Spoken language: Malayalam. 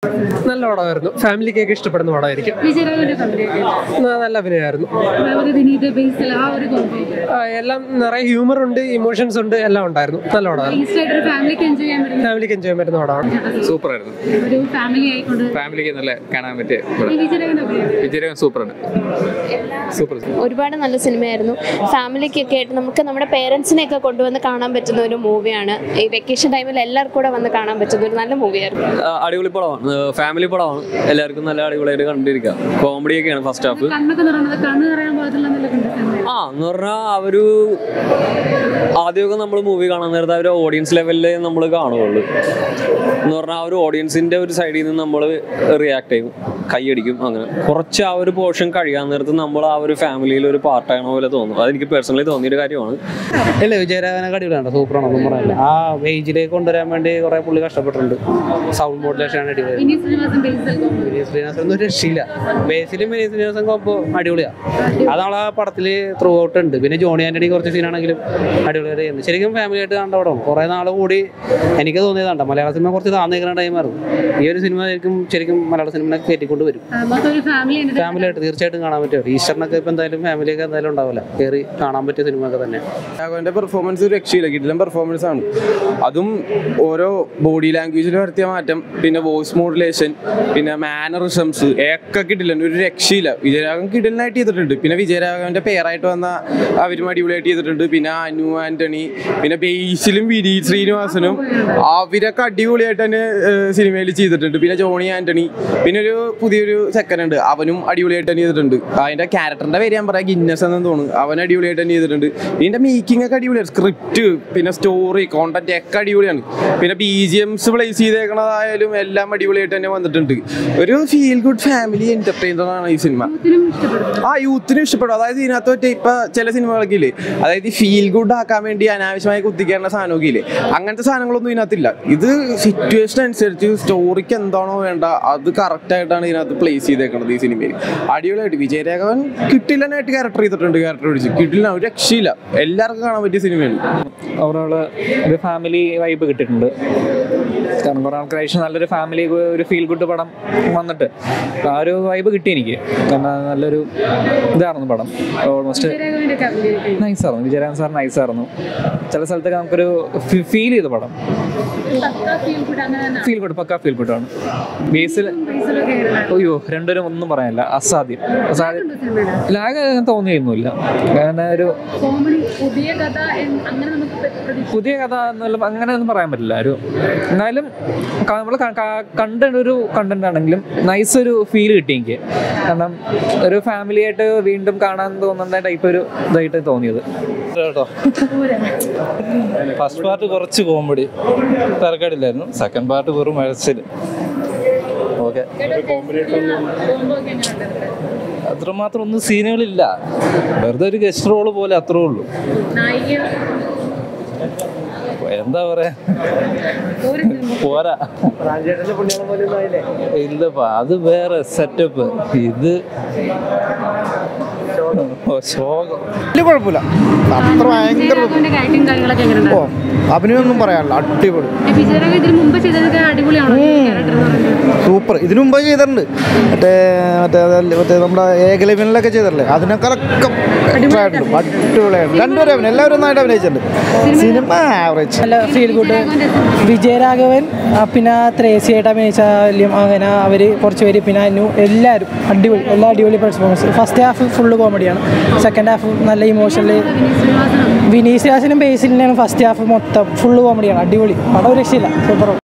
നല്ല പടമായിരുന്നു ഫാമിലിക്കൊക്കെ ഇഷ്ടപ്പെടുന്ന പടമായിരിക്കും വിജയരാഘവന്റെ കമ്പനിയൊക്കെ ന- നല്ല അഭിനയമായിരുന്നു അതേപോലെ വിനീത് ബേസിൽ ആ ഒരു കോമ്പോ ആ, എല്ലാം നിറയെ ഹ്യൂമർ ഉണ്ട് ഇമോഷൻസ് ഉണ്ട് എല്ലാം ഉണ്ടായിരുന്നു നല്ല പടമായിരുന്നു ഈസ്റ്റ് ആയിട്ട് ഒരു ഫാമിലിക്ക് എൻജോയ് ചെയ്യാൻ പറ്റുന്ന ഫാമിലിക്ക് എൻജോയ് ചെയ്യാൻ പറ്റുന്ന പടമാണ് സൂപ്പർ ആയിരുന്നു ഒരു ഫാമിലി ആയിക്കൊണ്ട് ഫാമിലിക്ക് നല്ല കാണാൻ പറ്റിയ ഈ വിജയരാഘവന്റെ അഭിനയം വിജയരകം സൂപ്പറാണ് സൂപ്പർ ഒരുപാട് നല്ല സിനിമയായിരുന്നു ഫാമിലിക്കൊക്കെ ആയിട്ട് നമുക്ക് നമ്മുടെ പേരൻസിനെയൊക്കെ കൊണ്ടുവന്ന് കാണാൻ പറ്റുന്ന ഒരു മൂവിയാണ് ഈ വെക്കേഷൻ ടൈമിൽ എല്ലാവർക്കും കൂടെ വന്ന് കാണാൻ പറ്റുന്ന ഒരു നല്ല മൂവിയായിരുന്നു ആ, അടിപൊളി പടമാണ് ഫാമിലി പടമാണ് എല്ലാവർക്കും നല്ല അടിപൊളിയായിട്ട് കണ്ടിരിക്കാം കോമഡി ഒക്കെയാണ് ഫസ്റ്റ് ഹാഫ് കണ്ണൊക്കെ നിറയുന്നത് കണ്ണ് നിറയാൻ പാകത്തില്ല എന്നുള്ള കണ്ടിട്ടുണ്ട് ആ എന്ന് പറഞ്ഞാൽ അവര് ആദ്യമൊക്കെ നമ്മൾ മൂവി കാണാൻ നേരത്തെ അവർ ഓഡിയൻസ് ലെവലിൽ നമ്മൾ കാണുകയുള്ളൂ എന്ന് പറഞ്ഞാൽ ആ ഒരു ഓഡിയൻസിന്റെ ഒരു സൈഡിൽ നിന്ന് നമ്മൾ റിയാക്ട് ചെയ്യും കൈയടിക്കും അങ്ങനെ കുറച്ച് ആ ഒരു പോർഷൻ കഴിയാൻ നേരത്ത് നമ്മൾ ആ ഒരു ഫാമിലിയിൽ ഒരു പാർട്ടായണ പോലെ തോന്നും അതെനിക്ക് പേഴ്സണലി തോന്നിയൊരു കാര്യമാണ് ഇല്ല വിജയരാഘവനൊക്കെ അടിപൊളിയാണ് സൂപ്പറാണ് ഒന്നും പറയാനില്ല ആ ഏജിലേക്ക് കൊണ്ടുവരാൻ വേണ്ടി കുറെ പുള്ളി കഷ്ടപ്പെട്ടിട്ടുണ്ട് സൗണ്ട് മോഡുലേഷൻ ആണ് അടിപൊളി വിനീത് ശ്രീനിവാസൻ ബേസിൽ കോമ്പോ വിനീത് ശ്രീനിവാസൻ ഒന്നും രക്ഷയില്ല ബേസിലും വിനീത് ശ്രീനിവാസൻ കൊമ്പോ അടിപൊളിയാ അത് നമ്മളെ പടത്തിൽ ത്രൂ ഔട്ട് ഉണ്ട് പിന്നെ ജോണി ആന്റണി കുറച്ച് സീനാണെങ്കിലും അടിപൊളിയായിട്ട് ചെയ്യുന്നു ശരിക്കും ഫാമിലി ആയിട്ട് കണ്ട പടമാണ് കുറെ നാൾ കൂടി എനിക്ക് തോന്നിയതാണ്ട മലയാള സിനിമ കുറച്ച് താന്നിരിക്കുന്ന ടൈമായിരുന്നു ഈ ഒരു സിനിമ ശരിക്കും ശരിക്കും മലയാള സിനിമ കയറ്റിക്കൊണ്ട് വരും മൊത്തം ഒരു ഫാമിലി ഫാമിലി ആയിട്ട് തീർച്ചയായിട്ടും കാണാൻ പറ്റും ഈസ്റ്ററിനൊക്കെ ഇപ്പൊ എന്തായാലും ഫാമിലിയൊക്കെ എന്തായാലും ഉണ്ടാവില്ല കയറി കാണാൻ പറ്റിയ സിനിമ ഒക്കെ തന്നെ രാഘവന്റെ പെർഫോമൻസ് ഒരു രക്ഷയില്ല കിടിലൻ പെർഫോമൻസ് ആണ് അതും ഓരോ ബോഡി ലാംഗ്വേജിൽ വരുത്തിയ മാറ്റം പിന്നെ വോയിസ് മോഡുലേഷൻ പിന്നെ മാനറിസംസ് ഒക്കെ കിടിലൻ ഒരു രക്ഷയില്ല വിജയരാഘവൻ കിടിലനായിട്ട് ചെയ്തിട്ടുണ്ട് പിന്നെ വിജയരാഘവന്റെ പേരായിട്ട് വന്ന അവരും അടിപൊളിയായിട്ട് ചെയ്തിട്ടുണ്ട് പിന്നെ അനു ആന്റണി പിന്നെ ബേസിലും വിനീത് ശ്രീനിവാസനും അവരൊക്കെ അടിപൊളിയായിട്ട് തന്നെ സിനിമയിൽ ചെയ്തിട്ടുണ്ട് പിന്നെ ജോണി ആന്റണി പിന്നെ ഒരു പുതിയൊരു സെക്കൻഡ് ഉണ്ട് അവനും അടിപൊളിയായിട്ട് തന്നെ ചെയ്തിട്ടുണ്ട് അതിന്റെ ക്യാരക്ടറിന്റെ പേര് ഞാൻ പറയാം ഗിന്നസ് എന്ന് തോന്നുന്നു അവൻ അടിപൊളിയായിട്ട് തന്നെ ചെയ്തിട്ടുണ്ട് ഇതിന്റെ മേക്കിംഗ് ഒക്കെ അടിപൊളിയാണ് സ്ക്രിപ്റ്റ് പിന്നെ സ്റ്റോറി കോണ്ടന്റ് ഒക്കെ അടിപൊളിയാണ് പിന്നെ ബി ജി എംസ് പ്ലേസ് ചെയ്തേക്കണതായാലും എല്ലാം അടിപൊളിയായിട്ട് തന്നെ വന്നിട്ടുണ്ട് ഒരു ഫീൽ ഗുഡ് ഫാമിലി എന്റർടൈനർ ആണ് ഈ സിനിമ ആ യൂത്തിനും ഇഷ്ടപ്പെടും അതായത് ഇതിനകത്ത് മറ്റേ ഇപ്പൊ ചില സിനിമകളൊക്കെ ഇല്ലേ അതായത് ഈ ഫീൽ ഗുഡ് ആക്കാൻ വേണ്ടി അനാവശ്യമായി കുത്തിക്കേണ്ട സാധനമൊക്കെ ഇല്ലേ അങ്ങനത്തെ സാധനങ്ങളൊന്നും ഇതിനകത്തില്ല ഇത് സിറ്റുവേഷൻ അനുസരിച്ച് സ്റ്റോറിക്ക് എന്താണോ വേണ്ട അത് കറക്റ്റ് ആയിട്ടാണ് ഇതിനകത്ത് പ്ലേസ് ചെയ്തേക്കുന്നത് ഈ സിനിമയിൽ അടിപൊളിയായിട്ട് വിജയരാഘവൻ കിട്ടില്ലനായിട്ട് ക്യാരക്ടർ ചെയ്തിട്ടുണ്ട് ക്യാരക്ടർ പിടിച്ച് കിട്ടില്ല ഒരു രക്ഷയില്ല എല്ലാവർക്കും കാണാൻ പറ്റിയ സിനിമയാണ് ഓവറോൾ ഒരു ഫാമിലി വൈബ് കിട്ടിയിട്ടുണ്ട് കാരണം കുറേ ആൾക്കാർ ശേഷം നല്ലൊരു ഫാമിലി ഒരു ഫീൽ ഗുഡ് പടം വന്നിട്ട് ആ ഒരു വൈബ് കിട്ടി എനിക്ക് കാരണം നല്ലൊരു ഇതായിരുന്നു പടം ഓൾമോസ്റ്റ് വിജയരാഘവന്റെ കമ്പനിയൊക്കെ നൈസ് ആയിരുന്നു വിജയരാഘവൻ സാർ നൈസ് ആയിരുന്നു ചില സ്ഥലത്തൊക്കെ നമുക്കൊരു ഫീൽ ചെയ്തു പടം ഫീൽ ഗുഡ് അങ്ങനെ തന്നെ ഫീൽ ഗുഡ് പക്കാ ഫീൽ ഗുഡ് ആണ് ബേസിൽ ബേസിലൊക്കെ അയ്യോ രണ്ടുപേരും ഒന്നും പറയാനില്ല അസാധ്യം അസാധ്യം സിനിമയുടെ ലാഗ് തോന്നിയൊന്നുമില്ല കാരണം ഒരു കോമഡി പുതിയ കഥ എന്ന് അങ്ങനെ നമുക്ക് പ്രതീക്ഷ പുതിയ കഥ എന്നുള്ള അങ്ങനെ ഒന്നും പറയാൻ പറ്റില്ല ഒരു എന്നാലും നമ്മൾ കണ്ട ഒരു കണ്ടന്റ് ആണെങ്കിലും നൈസ് ഒരു ഫീൽ കിട്ടി എനിക്ക് കാരണം ഒരു ഫാമിലി ആയിട്ട് വീണ്ടും കാണാൻ തോന്നുന്ന ടൈപ്പ് ഒരു ഇതായിട്ട് തോന്നിയത് കേട്ടോ ഫസ്റ്റ് പാർട്ട് കുറച്ച് കോമഡി തിരക്കേടില്ലായിരുന്നു സെക്കൻഡ് പാർട്ട് വെറും മഴച്ചിൽ ഓക്കെ അത്രമാത്രം ഒന്നും സീനുകളില്ല വെറുതെ ഒരു ഗസ്റ്റ് റോള് പോലെ അത്രേ ഉള്ളൂ നായിക എന്താ പറയാ പോരാ ഇല്ലപ്പാ അത് വേറെ സെറ്റപ്പ് ഇത് ഓ, ശോകം വലിയ കുഴപ്പമില്ല അത്ര ഭയങ്കര വിജയരാഘവന്റെ ആക്ടിങ് കാര്യങ്ങളൊക്കെ എങ്ങനെ ഓ അഭിനയൊന്നും പറയാനില്ല അടിപൊളി വിജയരാഘവൻ ഇതിന് മുമ്പ് ചെയ്തതൊക്കെ അടിപൊളിയാണോ ക്യാരക്ടർ എന്ന് പറയുന്നത് സൂപ്പർ ഇതിനു മുമ്പ് ചെയ്തിട്ടുണ്ട് മറ്റേ മറ്റേ അതല്ല, മറ്റേ നമ്മുടെ ഏകലവ്യനിലൊക്കെ ചെയ്തിട്ടില്ലേ അതിനേക്കാളൊക്കെ അടിപൊളിയായിട്ടുണ്ട് അടിപൊളിയായിട്ടുണ്ട് രണ്ടുപേരും അഭിനയം എല്ലാവരും നന്നായിട്ട് അഭിനയിച്ചിട്ടുണ്ട് സിനിമ ആവറേജ് നല്ല ഫീൽ ഗുഡ് വിജയരാഘവൻ ആ, പിന്നെ ത്രേസിയായിട്ട് അഭിനയിച്ച വല്യം അങ്ങനെ അവർ കുറച്ച് പേര് പിന്നെ അനു എല്ലാവരും അടിപൊളി എല്ലാ അടിപൊളി പെർഫോമൻസ് ഫസ്റ്റ് ഹാഫ് ഫുള്ള് കോമഡിയാണ് സെക്കൻഡ് ഹാഫ് നല്ല ഇമോഷണൽ വിനീത് ശ്രീനിവാസനും ബേസിലിൻ്റെയാണ് ഫസ്റ്റ് ഹാഫ് മൊത്തം ഫുള്ള് കോമഡിയാണ് അടിപൊളി പടം ഒരു രക്ഷയില്ല സൂപ്പർ